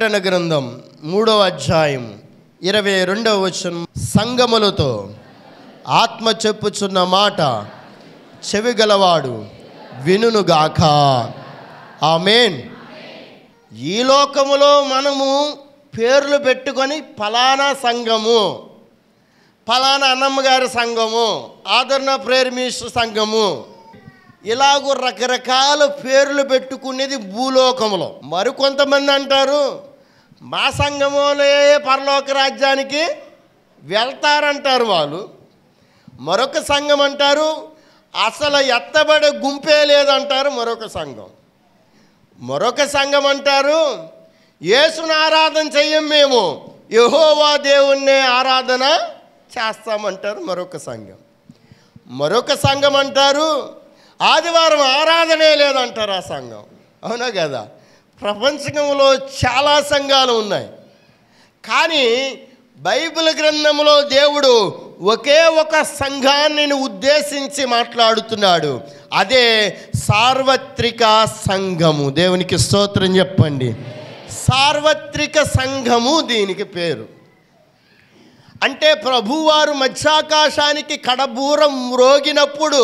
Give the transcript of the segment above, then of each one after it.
ప్రకటన గ్రంథం మూడవ అధ్యాయం ఇరవై రెండవ వచనం సంగములతో ఆత్మ చెప్పుచున్న మాట చెవిగలవాడు వినునుగాక ఆమెన్ ఈ లోకములో మనము పేర్లు పెట్టుకొని ఫలానా సంఘము ఫలానా అన్నమ్మ గారి సంఘము ఆదరణ ప్రేయర్ మినిస్టర్ సంఘము ఇలాగూ రకరకాల పేర్లు పెట్టుకునేది భూలోకములో మరికొంతమంది అంటారు మా సంఘములే పరలోక రాజ్యానికి వెళ్తారంటారు వాళ్ళు మరొక సంఘం అంటారు అసలు ఎత్తబడే గుంపే లేదంటారు మరొక సంఘం మరొక సంఘం అంటారు యేసుని ఆరాధన చెయ్యం మేము యహోవా దేవుణ్ణి ఆరాధన చేస్తామంటారు మరొక సంఘం మరొక సంఘం అంటారు ఆదివారం ఆరాధనే లేదంటారు ఆ సంఘం అవునా కదా ప్రపంచంలో చాలా సంఘాలు ఉన్నాయి కానీ బైబిల్ గ్రంథంలో దేవుడు ఒకే ఒక సంఘాన్ని ఉద్దేశించి మాట్లాడుతున్నాడు అదే సార్వత్రిక సంఘము దేవునికి స్తోత్రం చెప్పండి సార్వత్రిక సంఘము దీనికి పేరు అంటే ప్రభువారు మధ్యాకాశానికి కడబూరం మ్రోగినప్పుడు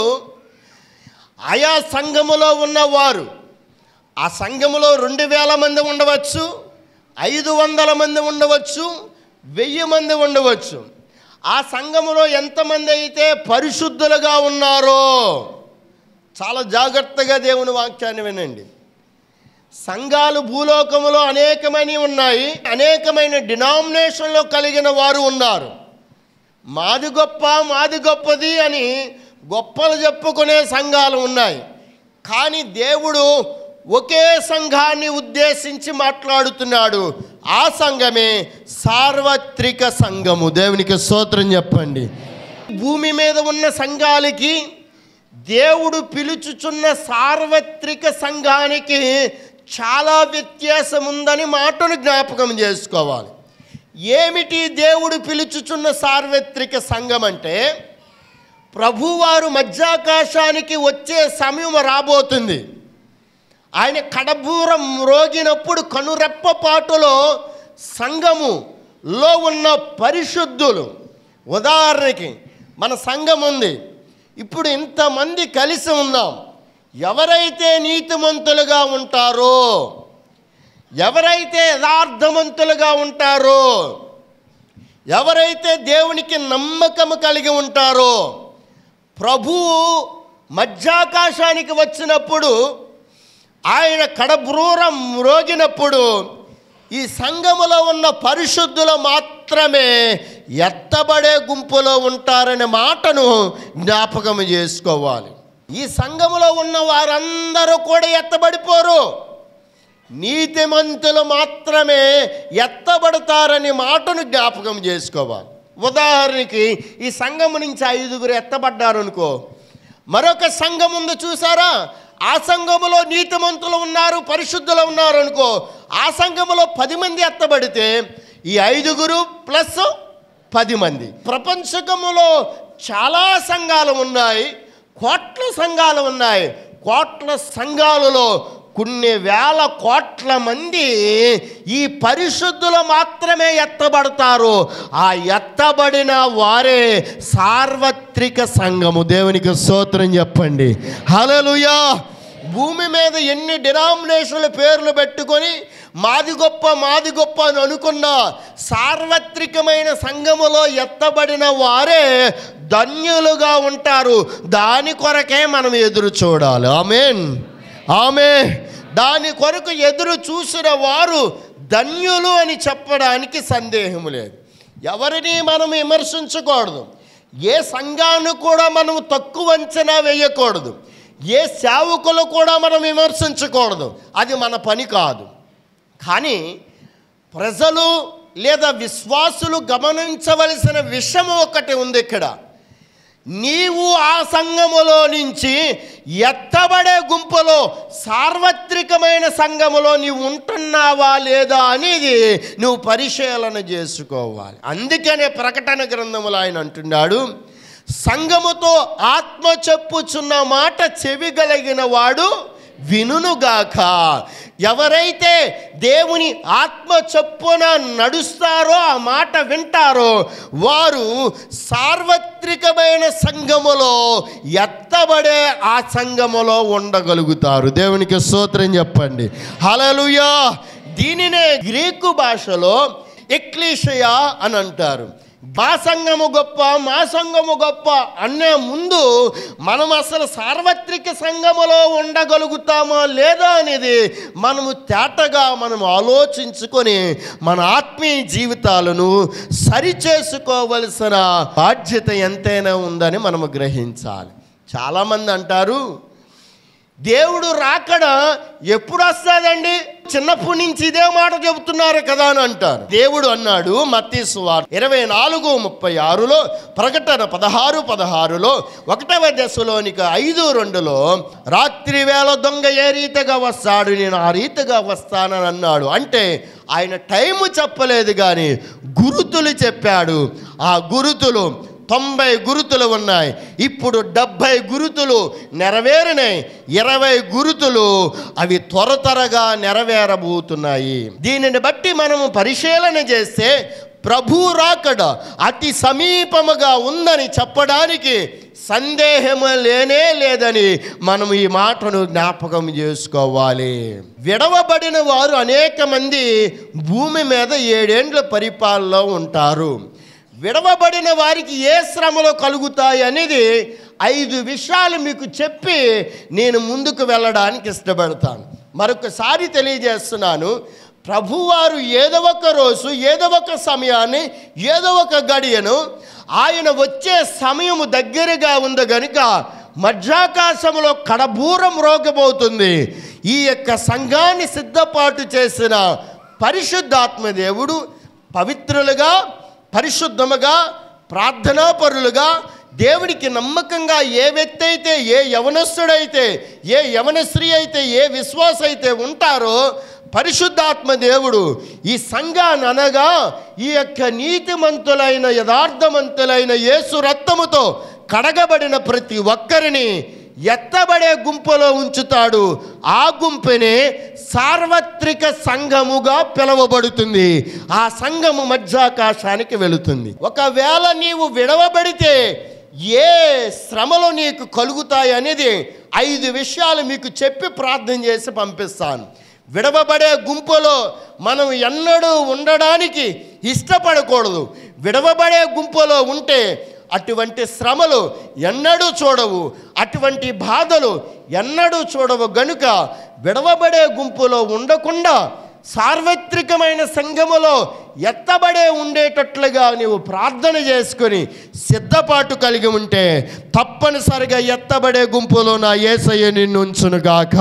ఆయా సంఘములో ఉన్నవారు ఆ సంఘములో రెండు వేల మంది ఉండవచ్చు ఐదు వందల మంది ఉండవచ్చు వెయ్యి మంది ఉండవచ్చు ఆ సంఘములో ఎంతమంది అయితే పరిశుద్ధులుగా ఉన్నారో చాలా జాగ్రత్తగా దేవుని వాక్యాన్ని వినండి సంఘాలు భూలోకములో అనేకమైనవి ఉన్నాయి అనేకమైన డినామినేషన్లో కలిగిన వారు ఉన్నారు మాది గొప్ప మాది గొప్పది అని గొప్పలు చెప్పుకునే సంఘాలు ఉన్నాయి కానీ దేవుడు ఒకే సంఘాన్ని ఉద్దేశించి మాట్లాడుతున్నాడు ఆ సంఘమే సార్వత్రిక సంఘము దేవునికి స్తోత్రం చెప్పండి భూమి మీద ఉన్న సంఘాలకి దేవుడు పిలుచుచున్న సార్వత్రిక సంఘానికి చాలా వ్యత్యాసం ఉందని మాటను జ్ఞాపకం చేసుకోవాలి ఏమిటి దేవుడు పిలుచుచున్న సార్వత్రిక సంఘం అంటే ప్రభువారు మధ్యాకాశానికి వచ్చే సమయం రాబోతుంది ఆయన కడబూరం మ్రోగినప్పుడు కనురెప్పపాటులో సంఘములో ఉన్న పరిశుద్ధులు ఉదాహరణకి మన సంఘం ఉంది ఇప్పుడు ఇంతమంది కలిసి ఉన్నాం ఎవరైతే నీతిమంతులుగా ఉంటారో ఎవరైతే యథార్థవంతులుగా ఉంటారో ఎవరైతే దేవునికి నమ్మకము కలిగి ఉంటారో ప్రభువు మధ్యాకాశానికి వచ్చినప్పుడు ఆయన కడబ్రూరం మ్రోగినప్పుడు ఈ సంఘములో ఉన్న పరిశుద్ధులు మాత్రమే ఎత్తబడే గుంపులో ఉంటారనే మాటను జ్ఞాపకం చేసుకోవాలి ఈ సంఘములో ఉన్న వారందరూ కూడా ఎత్తబడిపోరు నీతిమంతులు మాత్రమే ఎత్తబడతారని మాటను జ్ఞాపకం చేసుకోవాలి ఉదాహరణకి ఈ సంఘము నుంచి ఐదుగురు ఎత్తబడ్డారు అనుకో మరొక సంఘం ఉంది చూసారా ఆ సంఘములో నీతిమంతులు ఉన్నారు పరిశుద్ధులు ఉన్నారు అనుకో ఆ సంఘములో పది మంది ఎత్తబడితే ఈ ఐదుగురు ప్లస్ పది మంది ప్రపంచకములో చాలా సంఘాలు ఉన్నాయి కోట్ల సంఘాలు ఉన్నాయి కోట్ల సంఘాలలో కొన్ని వేల కోట్ల మంది ఈ పరిశుద్ధులు మాత్రమే ఎత్తబడతారు ఆ ఎత్తబడిన వారే సార్వత్రిక సంఘము దేవునికి స్తోత్రం చెప్పండి హలలుయా భూమి మీద ఎన్ని డినామినేషన్ల పేర్లు పెట్టుకొని మాది గొప్ప మాది గొప్ప అని అనుకున్న సార్వత్రికమైన సంఘములో ఎత్తబడిన వారే ధన్యులుగా ఉంటారు దాని కొరకే మనం ఎదురు చూడాలి ఆమెన్ ఆమె దాని కొరకు ఎదురు చూసిన వారు ధన్యులు అని చెప్పడానికి సందేహం లేదు ఎవరిని మనం విమర్శించకూడదు ఏ సంఘాన్ని కూడా మనం తక్కువ అంచనా వేయకూడదు ఏ సేవకులు కూడా మనం విమర్శించకూడదు అది మన పని కాదు కానీ ప్రజలు లేదా విశ్వాసులు గమనించవలసిన విషయం ఒకటి ఉంది ఇక్కడ నీవు ఆ సంఘములో నుంచి ఎత్తబడే గుంపులో సార్వత్రికమైన సంఘములో నీవు ఉంటున్నావా లేదా అనేది నువ్వు పరిశీలన చేసుకోవాలి అందుకనే ప్రకటన గ్రంథములు ఆయన అంటున్నాడు సంఘముతో ఆత్మ చెప్పుచున్న మాట చెవిగలిగిన వాడు వినుగాక ఎవరైతే దేవుని ఆత్మ చొప్పున నడుస్తారో ఆ మాట వింటారో వారు సార్వత్రికమైన సంఘములో ఎత్తబడే ఆ సంఘములో ఉండగలుగుతారు దేవునికి స్తోత్రం చెప్పండి హలలుయా దీనినే గ్రీకు భాషలో ఎక్లీషయా అని అంటారు మా సంఘము గొప్ప మా సంఘము గొప్ప అనే ముందు మనం అసలు సార్వత్రిక సంఘములో ఉండగలుగుతామా లేదా అనేది మనము తేటగా మనం ఆలోచించుకొని మన ఆత్మీయ జీవితాలను సరిచేసుకోవలసిన బాధ్యత ఎంతైనా ఉందని మనము గ్రహించాలి చాలామంది అంటారు దేవుడు రాకడ ఎప్పుడు వస్తుందండి చిన్నప్పటి నుంచి ఇదే మాట చెబుతున్నారు కదా అని అంటారు దేవుడు అన్నాడు మత్తీసువార్ ఇరవై నాలుగు ముప్పై ఆరులో ప్రకటన పదహారు పదహారులో ఒకటవ దశలోనికి ఐదు రెండులో రాత్రి వేళ దొంగ ఏ రీతిగా వస్తాడు నేను ఆ రీతిగా వస్తానని అన్నాడు అంటే ఆయన టైము చెప్పలేదు కానీ గురుతులు చెప్పాడు ఆ గురుతులు తొంభై గురుతులు ఉన్నాయి ఇప్పుడు డెబ్భై గురుతులు నెరవేరినాయి ఇరవై గురుతులు అవి త్వర త్వరగా నెరవేరబోతున్నాయి దీనిని బట్టి మనము పరిశీలన చేస్తే ప్రభు రాకడ అతి సమీపముగా ఉందని చెప్పడానికి సందేహము లేనే లేదని మనం ఈ మాటను జ్ఞాపకం చేసుకోవాలి విడవబడిన వారు అనేక మంది భూమి మీద ఏడేండ్ల పరిపాలనలో ఉంటారు విడవబడిన వారికి ఏ శ్రమలు కలుగుతాయి అనేది ఐదు విషయాలు మీకు చెప్పి నేను ముందుకు వెళ్ళడానికి ఇష్టపడతాను మరొకసారి తెలియజేస్తున్నాను ప్రభువారు ఏదో ఒక రోజు ఏదో ఒక సమయాన్ని ఏదో ఒక గడియను ఆయన వచ్చే సమయము దగ్గరగా ఉంది గనుక మధ్యాకాశంలో కడబూరం రోగబోతుంది ఈ యొక్క సంఘాన్ని సిద్ధపాటు చేసిన పరిశుద్ధాత్మ దేవుడు పవిత్రులుగా పరిశుద్ధముగా ప్రార్థనాపరులుగా దేవుడికి నమ్మకంగా ఏ వ్యక్తి అయితే ఏ యవనస్తుడైతే ఏ యవన స్త్రీ అయితే ఏ విశ్వాస అయితే ఉంటారో పరిశుద్ధాత్మ దేవుడు ఈ సంఘాన్ని అనగా ఈ యొక్క నీతిమంతులైన యథార్థమంతులైన యేసు రక్తముతో కడగబడిన ప్రతి ఒక్కరిని ఎత్తబడే గుంపులో ఉంచుతాడు ఆ గుంపునే సార్వత్రిక సంఘముగా పిలువబడుతుంది ఆ సంఘము మధ్యాకాశానికి వెళుతుంది ఒకవేళ నీవు విడవబడితే ఏ శ్రమలు నీకు కలుగుతాయి అనేది ఐదు విషయాలు మీకు చెప్పి ప్రార్థన చేసి పంపిస్తాను విడవబడే గుంపులో మనం ఎన్నడూ ఉండడానికి ఇష్టపడకూడదు విడవబడే గుంపులో ఉంటే అటువంటి శ్రమలు ఎన్నడూ చూడవు అటువంటి బాధలు ఎన్నడూ చూడవు గనుక విడవబడే గుంపులో ఉండకుండా సార్వత్రికమైన సంఘములో ఎత్తబడే ఉండేటట్లుగా నీవు ప్రార్థన చేసుకొని సిద్ధపాటు కలిగి ఉంటే తప్పనిసరిగా ఎత్తబడే గుంపులో నా ఏసయ్య నిన్ను ఉంచునుగాక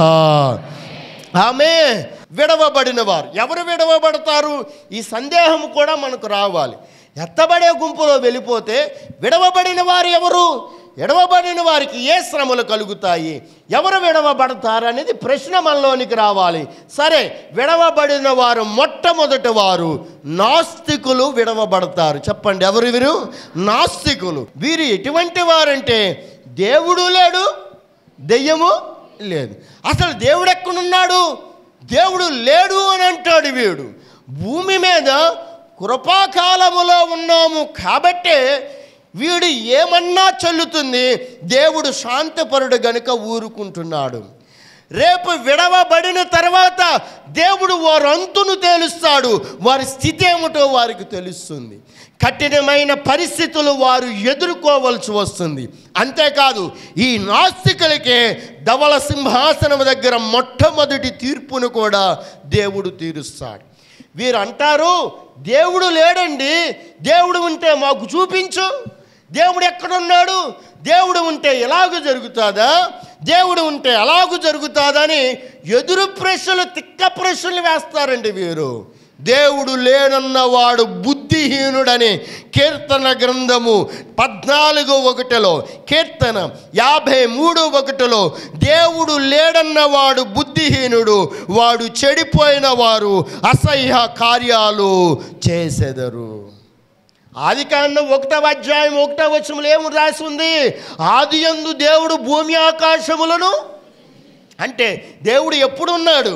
ఆమె విడవబడిన వారు ఎవరు విడవబడతారు ఈ సందేహం కూడా మనకు రావాలి ఎత్తబడే గుంపులో వెళ్ళిపోతే విడవబడిన వారు ఎవరు విడవబడిన వారికి ఏ శ్రమలు కలుగుతాయి ఎవరు విడవబడతారు అనేది ప్రశ్న మనలోనికి రావాలి సరే విడవబడిన వారు మొట్టమొదటి వారు నాస్తికులు విడవబడతారు చెప్పండి ఎవరు వీరు నాస్తికులు వీరు ఎటువంటి వారంటే దేవుడు లేడు దెయ్యము లేదు అసలు దేవుడు ఎక్కడున్నాడు దేవుడు లేడు అని అంటాడు వీడు భూమి మీద కృపాకాలములో ఉన్నాము కాబట్టే వీడు ఏమన్నా చెల్లుతుంది దేవుడు శాంతపరుడు గనుక ఊరుకుంటున్నాడు రేపు విడవబడిన తర్వాత దేవుడు వారి అంతును తేలుస్తాడు వారి స్థితి ఏమిటో వారికి తెలుస్తుంది కఠినమైన పరిస్థితులు వారు ఎదుర్కోవలసి వస్తుంది అంతేకాదు ఈ నాస్తికులకే ధవల సింహాసనం దగ్గర మొట్టమొదటి తీర్పును కూడా దేవుడు తీరుస్తాడు వీరు అంటారు దేవుడు లేడండి దేవుడు ఉంటే మాకు చూపించు దేవుడు ఎక్కడున్నాడు దేవుడు ఉంటే ఎలాగూ జరుగుతుందా దేవుడు ఉంటే ఎలాగూ జరుగుతుందని ఎదురు ప్రశ్నలు తిక్క ప్రశ్నలు వేస్తారండి వీరు దేవుడు లేనన్నవాడు బుద్ధిహీనుడని కీర్తన గ్రంథము పద్నాలుగు ఒకటిలో కీర్తన యాభై మూడు ఒకటిలో దేవుడు లేడన్నవాడు బుద్ధిహీనుడు వాడు చెడిపోయిన వారు అసహ్య కార్యాలు చేసెదరు ఆది కాండం ఒకటవ అధ్యాయం ఒకటవ వచనంలో ఏమి రాసి ఉంది ఆది యందు దేవుడు భూమి ఆకాశములను అంటే దేవుడు ఎప్పుడు ఉన్నాడు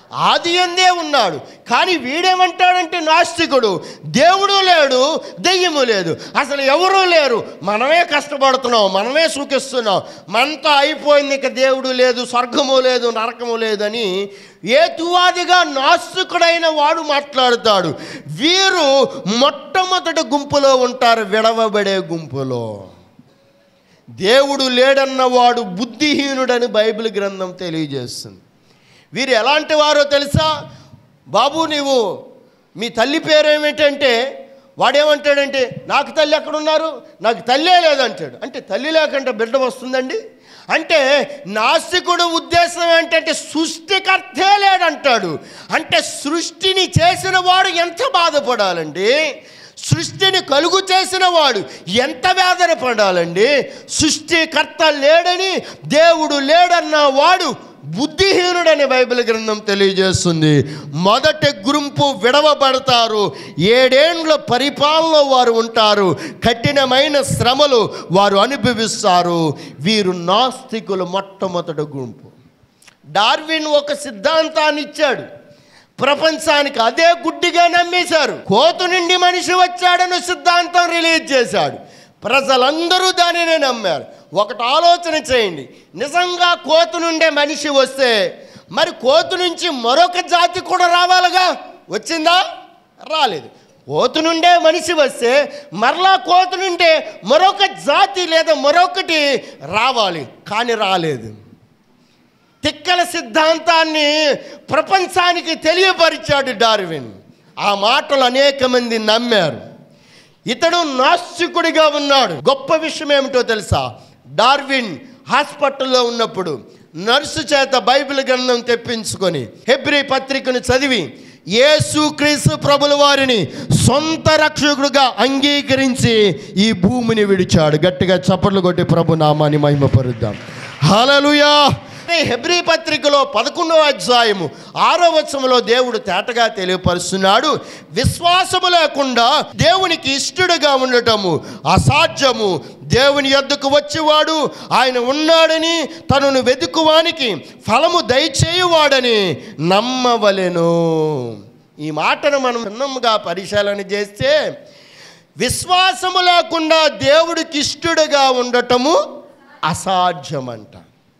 ఆది అందే ఉన్నాడు కానీ వీడేమంటాడంటే నాస్తికుడు దేవుడు లేడు దెయ్యము లేదు అసలు ఎవరూ లేరు మనమే కష్టపడుతున్నాం మనమే సుఖిస్తున్నాం మనతో అయిపోయింది ఇక దేవుడు లేదు స్వర్గము లేదు నరకము లేదని ఏతువాదిగా నాస్తికుడైన వాడు మాట్లాడుతాడు వీరు మొట్టమొదటి గుంపులో ఉంటారు విడవబడే గుంపులో దేవుడు లేడన్నవాడు బుద్ధిహీనుడని బైబిల్ గ్రంథం తెలియజేస్తుంది వీరు ఎలాంటి వారో తెలుసా బాబు నీవు మీ తల్లి పేరేమిటంటే వాడేమంటాడంటే నాకు తల్లి ఎక్కడున్నారు నాకు తల్లే లేదంటాడు అంటే తల్లి లేకుండా బిడ్డ వస్తుందండి అంటే నాస్తికుడు ఉద్దేశం ఏంటంటే సృష్టికర్తే లేడంటాడు అంటే సృష్టిని చేసిన వాడు ఎంత బాధపడాలండి సృష్టిని కలుగు చేసిన వాడు ఎంత వేదన పడాలండి సృష్టికర్త లేడని దేవుడు లేడన్న వాడు బుద్ధిహీనుడని బైబిల్ గ్రంథం తెలియజేస్తుంది మొదటి గుంపు విడవబడతారు ఏడేండ్ల పరిపాలనలో వారు ఉంటారు కఠినమైన శ్రమలు వారు అనుభవిస్తారు వీరు నాస్తికులు మొట్టమొదటి గుంపు డార్విన్ ఒక సిద్ధాంతాన్ని ఇచ్చాడు ప్రపంచానికి అదే గుడ్డిగా నమ్మేశారు కోతు నుండి మనిషి వచ్చాడని సిద్ధాంతం రిలీజ్ చేశాడు ప్రజలందరూ దానినే నమ్మారు ఒకటి ఆలోచన చేయండి నిజంగా కోతు నుండే మనిషి వస్తే మరి కోతు నుంచి మరొక జాతి కూడా రావాలిగా వచ్చిందా రాలేదు కోతు నుండే మనిషి వస్తే మరలా కోతు నుండే మరొక జాతి లేదా మరొకటి రావాలి కానీ రాలేదు తిక్కల సిద్ధాంతాన్ని ప్రపంచానికి తెలియపరిచాడు డార్విన్ ఆ మాటలు అనేక మంది నమ్మారు ఇతడు నాస్తికుడిగా ఉన్నాడు గొప్ప విషయం ఏమిటో తెలుసా డార్విన్ హాస్పిటల్లో ఉన్నప్పుడు నర్సు చేత బైబిల్ గ్రంథం తెప్పించుకొని హెబ్రి పత్రికను చదివి యేసు క్రీస్తు ప్రభుల వారిని సొంత రక్షకుడుగా అంగీకరించి ఈ భూమిని విడిచాడు గట్టిగా చప్పట్లు కొట్టి ప్రభు నామాన్ని మహిమపరుద్దాం హల్లెలూయా హెబ్రీ పత్రికలో పదకొండవ అధ్యాయము ఆరో వచనంలో దేవుడు తేటగా తెలియపరుస్తున్నాడు విశ్వాసము లేకుండా దేవునికి ఇష్టడుగా ఉండటము అసాధ్యము దేవుని యొద్దకు వచ్చేవాడు ఆయన ఉన్నాడని తనను వెతుకువానికి ఫలము దయచేయువాడని నమ్మవలెను ఈ మాటను మనం చిన్నముగా పరిశీలన చేస్తే విశ్వాసము లేకుండా దేవుడికి ఇష్టడుగా ఉండటము అసాధ్యమంట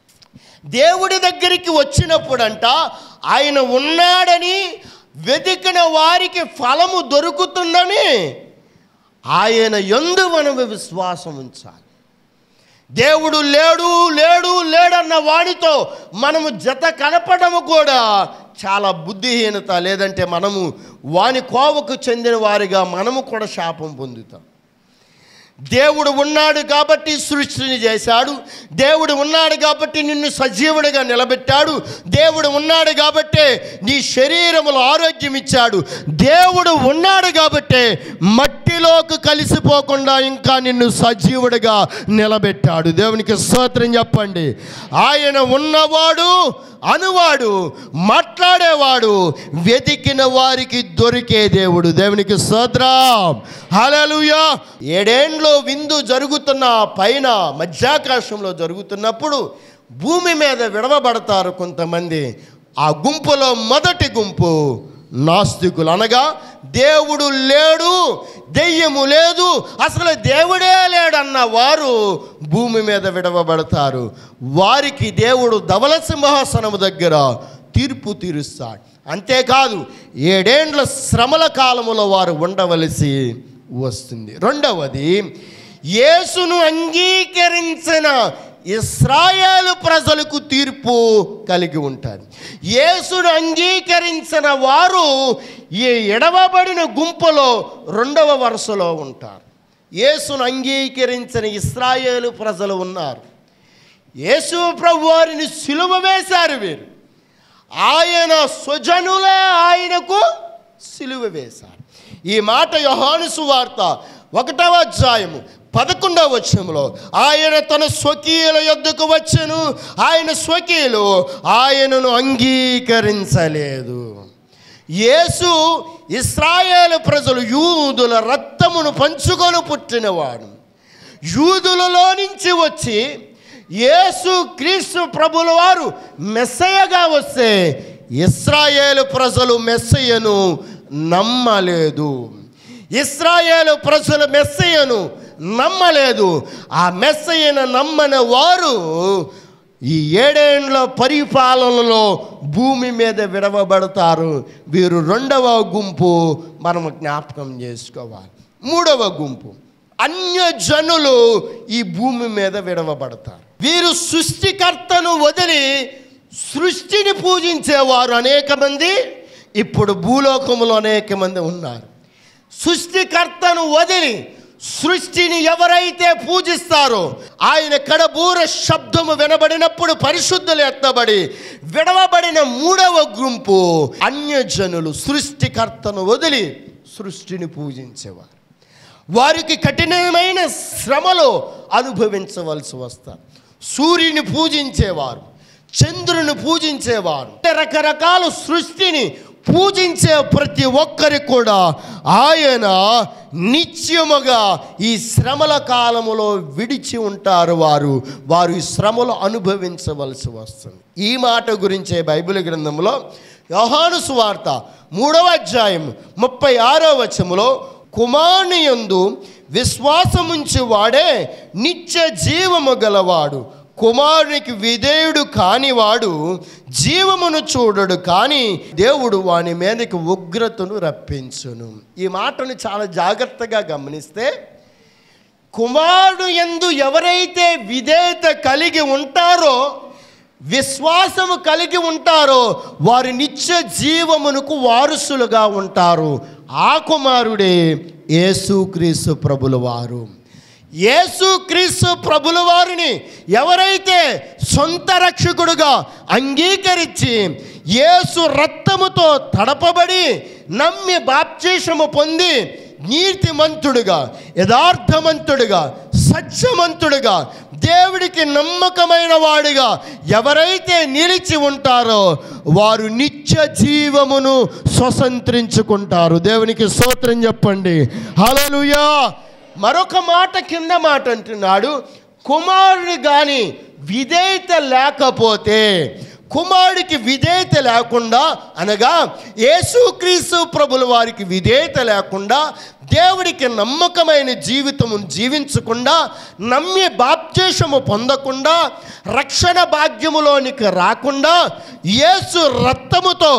దేవుడి దగ్గరికి వచ్చినప్పుడంట ఆయన ఉన్నాడని వెతికిన వారికి ఫలము దొరుకుతుందని ఆయన ఎందు మనము విశ్వాసం ఉంచాలి దేవుడు లేడు లేడు లేడన్న వాడితో మనము జత కనపడము కూడా చాలా బుద్ధిహీనత లేదంటే మనము వాని కోవకు చెందిన వారిగా మనము కూడా శాపం పొందుతాం దేవుడు ఉన్నాడు కాబట్టి సృష్టిని చేశాడు దేవుడు ఉన్నాడు కాబట్టి నిన్ను సజీవుడిగా నిలబెట్టాడు దేవుడు ఉన్నాడు కాబట్టే నీ శరీరములో ఆరోగ్యం ఇచ్చాడు దేవుడు ఉన్నాడు కాబట్టే మట్టిలోకి కలిసిపోకుండా ఇంకా నిన్ను సజీవుడిగా నిలబెట్టాడు దేవునికి స్తోత్రం చెప్పండి ఆయన ఉన్నవాడు అనువాడు మాట్లాడేవాడు వెతికిన వారికి దొరికే దేవుడు దేవునికి స్తోత్రం హల్లెలూయా ఏడేండ్లో విందు జరుగుతున్న పైన మధ్యాకాశంలో జరుగుతున్నప్పుడు భూమి మీద విడవబడతారు కొంతమంది ఆ గుంపులో మొదటి గుంపు నాస్తికులు అనగా దేవుడు లేడు దెయ్యము లేదు అసలు దేవుడే లేడన్న వారు భూమి మీద విడవబడతారు వారికి దేవుడు ధవల సింహాసనము దగ్గర తీర్పు తీరుస్తాడు అంతేకాదు ఏడేండ్ల శ్రమల కాలములో వారు ఉండవలసి వస్తుంది రెండవది యేసును అంగీకరించిన ఇస్రాయేలు ప్రజలకు తీర్పు కలిగి ఉంటుంది యేసును అంగీకరించిన వారు ఈ ఎడవబడిన గుంపులో రెండవ వరుసలో ఉంటారు యేసును అంగీకరించిన ఇస్రాయేలు ప్రజలు ఉన్నారు యేసు ప్రభు వారిని సిలువ వేశారు వీరు ఆయన సుజనులే ఆయనకు సిలువ వేశారు ఈ మాట యోహాను సువార్త ఒకటవ అధ్యాయము పదకొండవ వచనంలో ఆయన తన స్వకీయుల యొద్దకు వచ్చెను ఆయన స్వకీయులు ఆయనను అంగీకరించలేదు యేసు ఇస్రాయేలు ప్రజలు యూదుల రక్తమును పంచుకొని పుట్టినవాడు యూదులలో నుంచి వచ్చి యేసు క్రీస్తు ప్రభుల వారు మెస్సయగా వస్తే ఇస్రాయేలు ప్రజలు మెస్సయ్యను నమ్మలేదు ఇస్రాయేలు ప్రజలు మెస్సయ్యను నమ్మలేదు ఆ మెస్సయ్యను నమ్మని వారు ఈ ఏడేండ్ల పరిపాలనలో భూమి మీద విడవబడతారు వీరు రెండవ గుంపు మనము జ్ఞాపకం చేసుకోవాలి మూడవ గుంపు అన్యజనులు ఈ భూమి మీద విడవబడతారు వీరు సృష్టికర్తను వదిలి సృష్టిని పూజించేవారు అనేక మంది ఇప్పుడు భూలోకములో అనేక మంది ఉన్నారు సృష్టికర్తను వదిలి సృష్టిని ఎవరైతే పూజిస్తారో ఆయన కడబూర శబ్దము వినబడినప్పుడు పరిశుద్ధులు ఎత్తబడి విడవబడిన మూడవ గుంపు అన్యజనులు సృష్టికర్తను వదిలి సృష్టిని పూజించేవారు వారికి కఠినమైన శ్రమలు అనుభవించవలసి వస్తారు సూర్యుని పూజించేవారు చంద్రుని పూజించేవారు రకరకాల సృష్టిని పూజించే ప్రతి ఒక్కరికి కూడా ఆయన నిత్యముగా ఈ శ్రమల కాలములో విడిచి ఉంటారు వారు వారు ఈ శ్రమలు అనుభవించవలసి వస్తుంది ఈ మాట గురించే బైబిల్ గ్రంథంలో యోహాను సువార్త మూడవ అధ్యాయం ముప్పై ఆరో వచములో కుమారుని యందు విశ్వాసముంచి వాడే నిత్య జీవము గలవాడు కుమారునికి విధేయుడు కానివాడు జీవమును చూడడు కానీ దేవుడు వాని మీదకి ఉగ్రతను రప్పించును ఈ మాటను చాలా జాగ్రత్తగా గమనిస్తే కుమారుడు ఎందు ఎవరైతే విధేయత కలిగి ఉంటారో విశ్వాసము కలిగి ఉంటారో వారి నిత్య జీవమునకు వారసులుగా ఉంటారు ఆ కుమారుడే యేసుక్రీస్తు ప్రభుల వారు యేసుక్రీస్తు ప్రభుల వారిని ఎవరైతే సొంత రక్షకుడుగా అంగీకరించి యేసు రక్తముతో తడపబడి నమ్మి బాప్చేషము పొంది నీతిమంతుడుగా యథార్థమంతుడుగా సత్యమంతుడుగా దేవుడికి నమ్మకమైన వాడిగా ఎవరైతే నిలిచి ఉంటారో వారు నిత్య జీవమును స్వతంత్రించుకుంటారు దేవునికి స్తోత్రం చెప్పండి హల్లెలూయా మరొక మాట కింద మాట అంటున్నాడు కుమారుడు కానీ విధేయత లేకపోతే కుమారుడికి విధేయత లేకుండా అనగా యేసుక్రీస్తు ప్రభుల వారికి విధేయత లేకుండా దేవుడికి నమ్మకమైన జీవితము జీవించకుండా నమ్మి బాప్చేషము పొందకుండా రక్షణ భాగ్యములోనికి రాకుండా యేసు రక్తముతో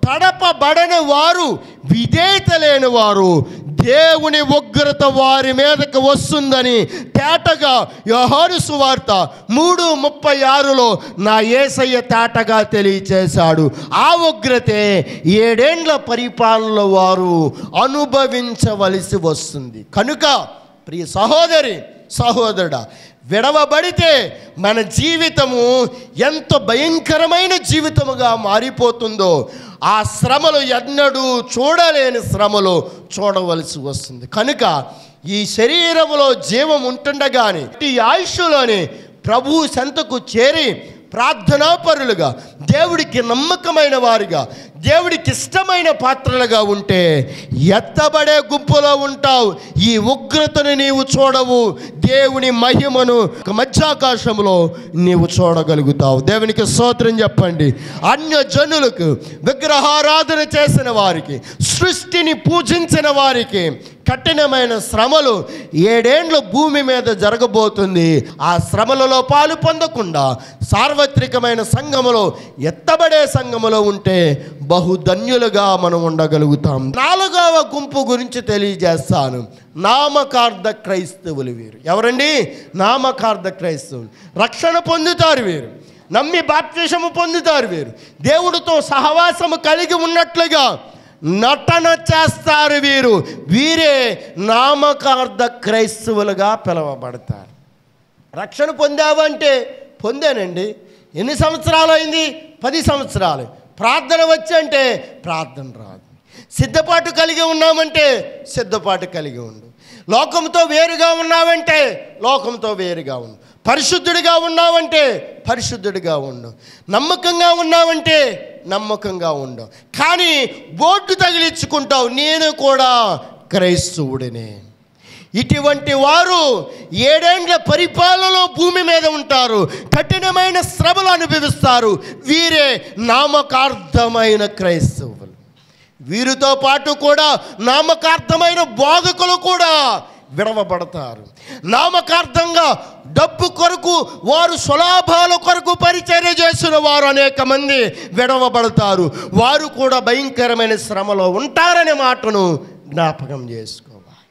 తడపబడని వారు విధేయత లేని వారు దేవుని ఉగ్రత వారి మీదకి వస్తుందని తేటగా యోహాను సువార్త మూడు ముప్పై ఆరులో నా ఏసయ్య తేటగా తెలియచేశాడు ఆ ఉగ్రతే ఏడేండ్ల పరిపాలనలో వారు అనుభవించవలసి వస్తుంది కనుక ప్రియ సహోదరి సహోదరుడా విడవబడితే మన జీవితము ఎంత భయంకరమైన జీవితముగా మారిపోతుందో ఆ శ్రమలు ఎన్నడూ చూడలేని శ్రమలు చూడవలసి వస్తుంది కనుక ఈ శరీరములో జీవం ఉంటుండగానే ఈ ఆయుష్లోనే ప్రభు సంతకు చేరి ప్రార్థనాపరులుగా దేవుడికి నమ్మకమైన వారిగా దేవుడికి ఇష్టమైన పాత్రలుగా ఉంటే ఎత్తబడే గుంపులో ఉంటావు ఈ ఉగ్రతను నీవు చూడవు దేవుని మహిమను ఒక మధ్యాకాశంలో నీవు చూడగలుగుతావు దేవునికి స్తోత్రం చెప్పండి అన్య జనులకు విగ్రహారాధన చేసిన వారికి సృష్టిని పూజించిన వారికి కఠినమైన శ్రమలు ఏడేండ్ల భూమి మీద జరగబోతుంది ఆ శ్రమలలో పాలు పొందకుండా సార్వత్రికమైన సంఘములో ఎత్తబడే సంఘములో ఉంటే బహుధన్యులుగా మనం ఉండగలుగుతాం నాలుగవ గుంపు గురించి తెలియజేస్తాను నామకార్థ క్రైస్తవులు వీరు ఎవరండి నామకార్థ క్రైస్తవులు రక్షణ పొందుతారు వీరు నమ్మి బాప్తిషము పొందుతారు వీరు దేవుడితో సహవాసము కలిగి ఉన్నట్లుగా నటన చేస్తారు వీరు వీరే నామకార్థ క్రైస్తవులుగా పిలువబడతారు రక్షణ పొందావంటే పొందానండి ఎన్ని సంవత్సరాలు అయింది పది సంవత్సరాలు ప్రార్థన వచ్చి అంటే ప్రార్థన రాదు సిద్ధపాటు కలిగి ఉన్నామంటే సిద్ధపాటు కలిగి ఉండు లోకంతో వేరుగా ఉన్నావంటే లోకంతో వేరుగా ఉండు పరిశుద్ధుడిగా ఉన్నావంటే పరిశుద్ధుడిగా ఉండు నమ్మకంగా ఉన్నావంటే నమ్మకంగా ఉండు కానీ బోర్డు తగిలించుకుంటావు నేను కూడా క్రైస్తవుడినే ఇటువంటి వారు ఏడేండ్ల పరిపాలనలో భూమి మీద ఉంటారు కఠినమైన శ్రమలు అనుభవిస్తారు వీరే నామకార్థమైన క్రైస్తవులు వీరితో పాటు కూడా నామకార్థమైన బోధకులు కూడా విడవబడతారు నామకార్థంగా డబ్బు కొరకు వారు స్వలాభాల కొరకు పరిచర్య చేసిన వారు అనేక మంది విడవబడతారు వారు కూడా భయంకరమైన శ్రమలో ఉంటారనే మాటను జ్ఞాపకం చేసుకోవాలి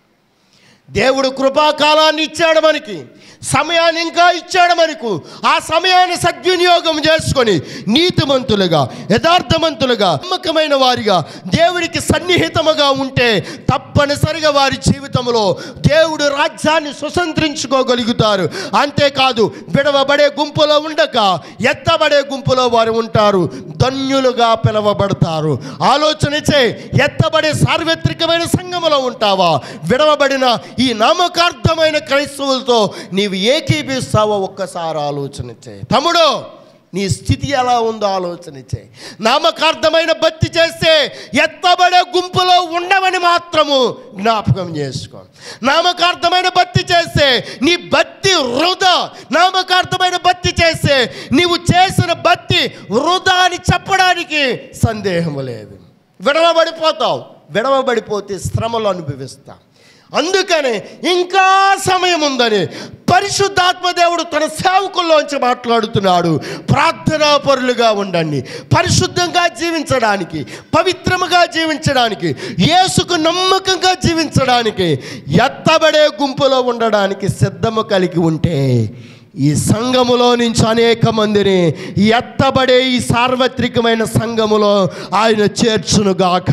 దేవుడు కృపాకాలాన్ని ఇచ్చాడు మనకి సమయాన్ని ఇంకా ఇచ్చాడు మనకు ఆ సమయాన్ని సద్వినియోగం చేసుకొని నీతిమంతులుగా యథార్థవంతులుగా నమ్మకమైన వారిగా దేవుడికి సన్నిహితముగా ఉంటే తప్పనిసరిగా వారి జీవితంలో దేవుడు రాజ్యాన్ని స్వతంత్రించుకోగలుగుతారు అంతేకాదు విడవబడే గుంపులో ఉండక ఎత్తబడే గుంపులో వారు ఉంటారు ధన్యులుగా పిలవబడతారు ఆలోచన చే ఎత్తబడే సార్వత్రికమైన సంఘములో ఉంటావా విడవబడిన ఈ నామకార్థమైన క్రైస్తవులతో నీవు ఏకీపిస్తావో ఒక్కసారి ఆలోచన చేయి తమ్ముడు నీ స్థితి ఎలా ఉందో ఆలోచన చేయి నామకార్థమైన భక్తి చేస్తే ఎత్తబడే గుంపులో ఉండవని మాత్రము జ్ఞాపకం చేసుకో నామకార్థమైన భక్తి చేస్తే నీ భక్తి వృధా నామకార్థమైన భక్తి చేస్తే నీవు చేసిన భక్తి వృధా అని చెప్పడానికి సందేహం లేదు విడవబడిపోతావు విడవబడిపోతే శ్రమలు అనుభవిస్తావు అందుకనే ఇంకా సమయం ఉందని పరిశుద్ధాత్మ దేవుడు తన సేవకుల్లోంచి మాట్లాడుతున్నాడు ప్రార్థనా పరులుగా ఉండండి పరిశుద్ధంగా జీవించడానికి పవిత్రముగా జీవించడానికి యేసుకు నమ్మకంగా జీవించడానికి ఎత్తబడే గుంపులో ఉండడానికి సిద్ధము కలిగి ఉంటే ఈ సంఘములో నుంచి అనేక మందిని ఎత్తబడే ఈ సార్వత్రికమైన సంఘములో ఆయన చేర్చునుగాక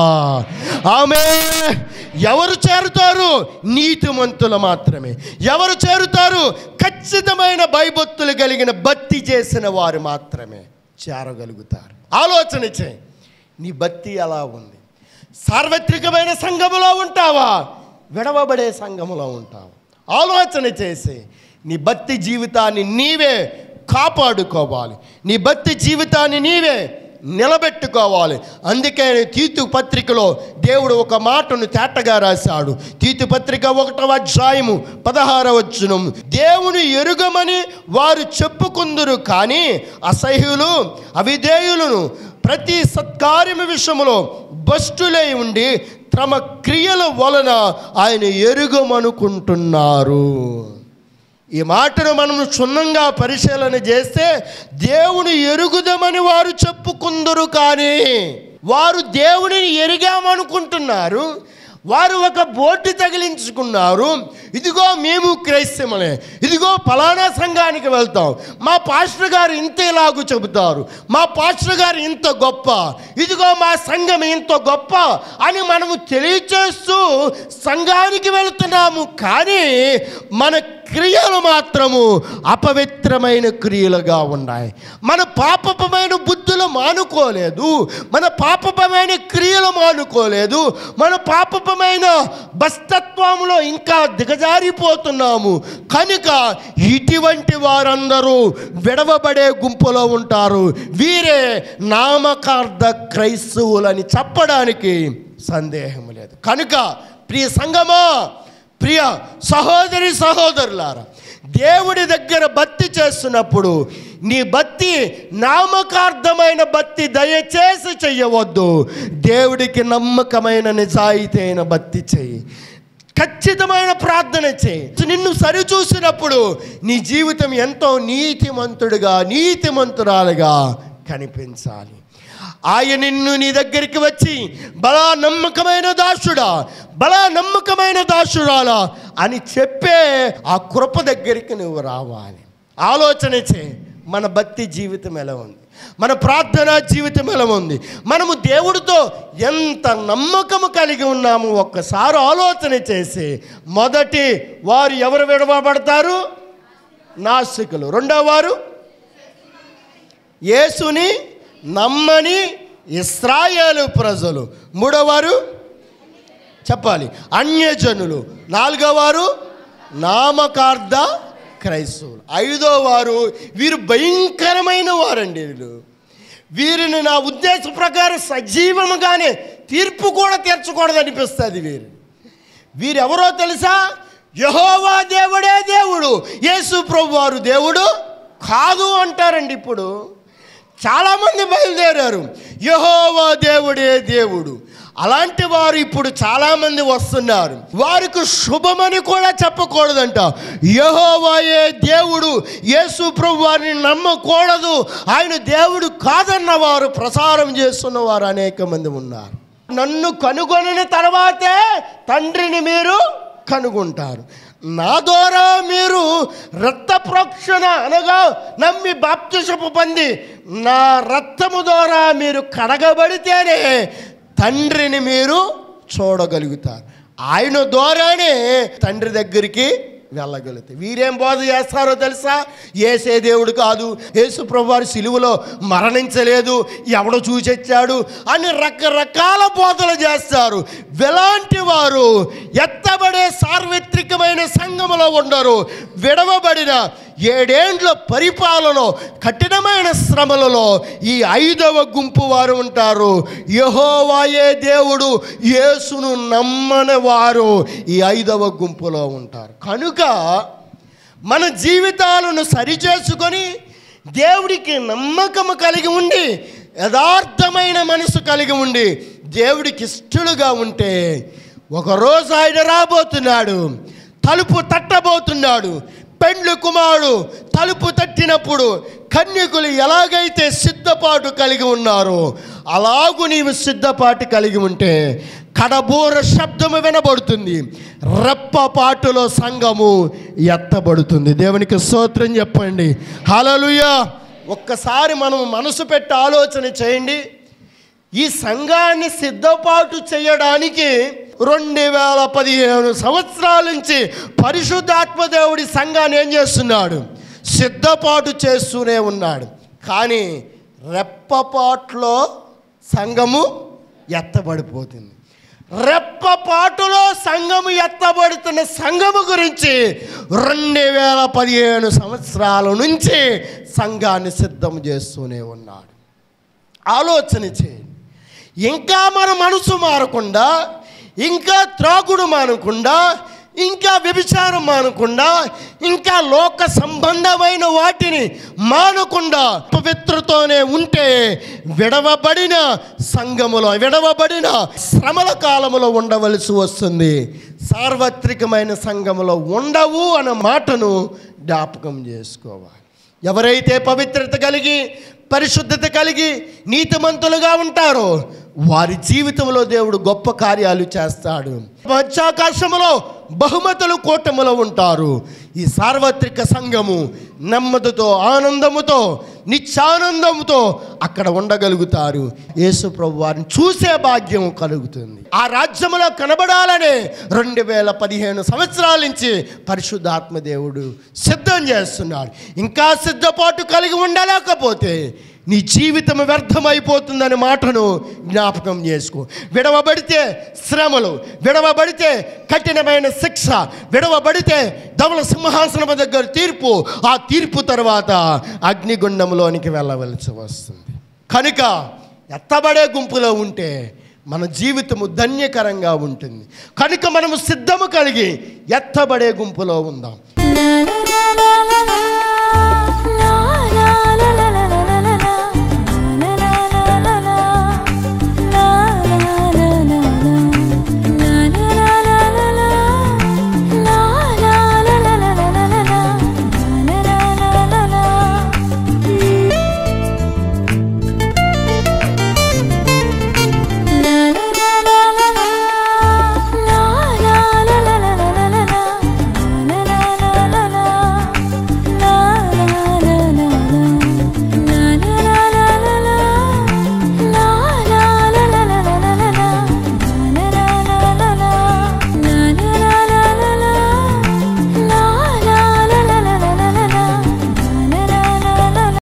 ఆమె ఎవరు చేరుతారు నీతిమంతులు మాత్రమే ఎవరు చేరుతారు ఖచ్చితమైన భయభక్తులు కలిగిన భక్తి చేసిన వారు మాత్రమే చేరగలుగుతారు ఆలోచన చేయి నీ భక్తి ఎలా ఉంది సార్వత్రికమైన సంఘములో ఉంటావా విడవబడే సంఘములో ఉంటావా ఆలోచన చేసి నీ భక్తి జీవితాన్ని నీవే కాపాడుకోవాలి నీ భక్తి జీవితాన్ని నీవే నిలబెట్టుకోవాలి అందుకే తీతు పత్రికలో దేవుడు ఒక మాటను తేటగా రాశాడు తీతు పత్రిక ఒకటవ అధ్యాయము పదహారవ వచనం దేవుని ఎరుగమని వారు చెప్పుకుందురు కానీ అసహ్యులు అవిధేయులను ప్రతి సత్కార్యము విషయంలో భ్రష్టులై ఉండి తమ క్రియల వలన ఆయన ఎరుగమనుకుంటున్నారు ఈ మాటను మనం క్షుణ్ణంగా పరిశీలన చేస్తే దేవుని ఎరుగుదమని వారు చెప్పుకుందరు కానీ వారు దేవునిని ఎరిగామనుకుంటున్నారు వారు ఒక బోర్డు తగిలించుకున్నారు ఇదిగో మేము క్రైస్తవులే ఇదిగో ఫలానా సంఘానికి వెళ్తాం మా పాస్టర్ గారు ఇంత ఇలాగు చెబుతారు మా పాస్టర్ గారు ఇంత గొప్ప ఇదిగో మా సంఘం ఇంత గొప్ప అని మనము తెలియచేస్తూ సంఘానికి వెళుతున్నాము కానీ మన క్రియలు మాత్రము అపవిత్రమైన క్రియలుగా ఉన్నాయి మన పాపపమైన బుద్ధులు మానుకోలేదు మన పాపపమైన క్రియలు మానుకోలేదు మన పాపపమైన బస్తత్వంలో ఇంకా దిగజారిపోతున్నాము కనుక ఇటువంటి వారందరూ విడవబడే గుంపులో ఉంటారు వీరే నామకార్థ క్రైస్తవులని చెప్పడానికి సందేహం లేదు కనుక ప్రియ సంగమా ప్రియ సహోదరి సహోదరులారా దేవుడి దగ్గర భక్తి చేస్తున్నప్పుడు నీ భక్తి నామకార్థమైన భక్తి దయచేసి చెయ్యవద్దు దేవుడికి నమ్మకమైన నిజాయితీ అయిన భక్తి చెయ్యి ఖచ్చితమైన ప్రార్థన చేయి నిన్ను సరిచూసినప్పుడు నీ జీవితం ఎంతో నీతిమంతుడిగా నీతిమంతురాలుగా కనిపించాలి ఆయన నిన్ను నీ దగ్గరికి వచ్చి బలా నమ్మకమైన దాసుడా బలా నమ్మకమైన దాసురాలా అని చెప్పే ఆ కృప దగ్గరికి నువ్వు రావాలి ఆలోచన చే మన భక్తి జీవితం ఎలా ఉంది మన ప్రార్థనా జీవితం ఎలా ఉంది మనము దేవుడితో ఎంత నమ్మకము కలిగి ఉన్నాము ఒక్కసారి ఆలోచన చేసి మొదటి వారు ఎవరు విడవబడతారు నాస్తికులు రెండవ వారు యేసుని నమ్మని ఇస్రాయేలు ప్రజలు మూడోవారు చెప్పాలి అన్యజనులు నాలుగోవారు నామకార్థ క్రైస్తవులు ఐదో వారు వీరు భయంకరమైన వారండి వీళ్ళు వీరిని నా ఉద్దేశ ప్రకారం సజీవముగానే తీర్పు కూడా తీర్చకూడదు అనిపిస్తుంది వీరు వీరెవరో తెలుసా యహోవా దేవుడే దేవుడు యేసు ప్రభు వారు దేవుడు కాదు అంటారండి ఇప్పుడు చాలామంది బయలుదేరారు యహోవా దేవుడే దేవుడు అలాంటి వారు ఇప్పుడు చాలామంది వస్తున్నారు వారికి శుభమని కూడా చెప్పకూడదంట యహోవాయే దేవుడు యేసు ప్రభు వారిని నమ్మకూడదు ఆయన దేవుడు కాదన్న వారు ప్రసారం చేస్తున్న వారు అనేక మంది ఉన్నారు నన్ను కనుగొనిన తర్వాతే తండ్రిని మీరు కనుగొంటారు నా ద్వారా మీరు రక్త ప్రోక్షణ అనగా నమ్మి బాప్తిసపు పొంది నా రక్తము ద్వారా మీరు కడగబడితేనే తండ్రిని మీరు చూడగలుగుతారు ఆయన ద్వారానే తండ్రి దగ్గరికి వెళ్ళగలుగుతాయి వీరేం బోధ చేస్తారో తెలుసా ఏసే దేవుడు కాదు యేసు ప్రభువారు సిలువలో మరణించలేదు ఎవడు చూసొచ్చాడు అని రకరకాల బోధలు చేస్తారు ఇలాంటి వారు ఎత్తబడే సార్వత్రికమైన సంఘములో ఉండరు విడవబడిన ఏడేండ్ల పరిపాలన కఠినమైన శ్రమలలో ఈ ఐదవ గుంపు వారు ఉంటారు యహోవాయే దేవుడు యేసును నమ్మని వారు ఈ ఐదవ గుంపులో ఉంటారు కనుక మన జీవితాలను సరిచేసుకొని దేవుడికి నమ్మకము కలిగి ఉండి యథార్థమైన మనసు కలిగి ఉండి దేవుడికి ఇష్టలుగా ఉంటే ఒకరోజు ఆయన రాబోతున్నాడు తలుపు తట్టబోతున్నాడు పెండ్లు కుమారుడు తలుపు తట్టినప్పుడు కన్యకులు ఎలాగైతే సిద్ధపాటు కలిగి ఉన్నారో అలాగు నీవు సిద్ధపాటు కలిగి ఉంటే కడబూర శబ్దము వినబడుతుంది రెప్పపాటులో సంఘము ఎత్తబడుతుంది దేవునికి స్తోత్రం చెప్పండి హలలుయా ఒక్కసారి మనం మనసు పెట్టి ఆలోచన చేయండి ఈ సంఘాన్ని సిద్ధపాటు చేయడానికి రెండు వేల పదిహేను సంవత్సరాల నుంచి పరిశుద్ధాత్మ దేవుడి సంఘాన్ని ఏం చేస్తున్నాడు సిద్ధపాటు చేస్తూనే ఉన్నాడు కానీ రెప్పపాట్లో సంఘము ఎత్తబడిపోతుంది రెప్పపాటులో సంఘము ఎత్తబడుతున్న సంఘము గురించి రెండు వేల పదిహేను సంవత్సరాల నుంచి సంఘాన్ని సిద్ధం చేస్తూనే ఉన్నాడు ఆలోచన చేయండి ఇంకా మన మనసు మారకుండా ఇంకా త్రాగుడు మానకుండా ఇంకా వ్యభిచారం మానకుండా ఇంకా లోక సంబంధమైన వాటిని మానకుండా పవిత్రతోనే ఉంటే విడవబడిన సంఘములో విడవబడిన శ్రమల కాలములో ఉండవలసి వస్తుంది సార్వత్రికమైన సంఘములో ఉండవు అన్న మాటను జ్ఞాపకం చేసుకోవాలి ఎవరైతే పవిత్రత కలిగి పరిశుద్ధత కలిగి నీతిమంతులుగా ఉంటారో వారి జీవితంలో దేవుడు గొప్ప కార్యాలు చేస్తాడు మధ్యాకాశములో బహుమతులు కూటములో ఉంటారు ఈ సార్వత్రిక సంఘము నెమ్మదితో ఆనందముతో నిత్యానందముతో అక్కడ ఉండగలుగుతారు యేసు ప్రభు వారిని చూసే భాగ్యం కలుగుతుంది ఆ రాజ్యములో కనబడాలనే రెండు వేల పదిహేను సంవత్సరాల నుంచి పరిశుద్ధాత్మ దేవుడు సిద్ధం చేస్తున్నాడు ఇంకా సిద్ధపాటు కలిగి ఉండలేకపోతే నీ జీవితం వ్యర్థమైపోతుందనే మాటను జ్ఞాపకం చేసుకో విడవబడితే శ్రమలు విడవబడితే కఠినమైన శిక్ష విడవబడితే ధవల సింహాసనం దగ్గర తీర్పు ఆ తీర్పు తర్వాత అగ్నిగుండంలోనికి వెళ్ళవలసి వస్తుంది కనుక ఎత్తబడే గుంపులో ఉంటే మన జీవితము ధన్యకరంగా ఉంటుంది కనుక మనము సిద్ధము కలిగి ఎత్తబడే గుంపులో ఉందాం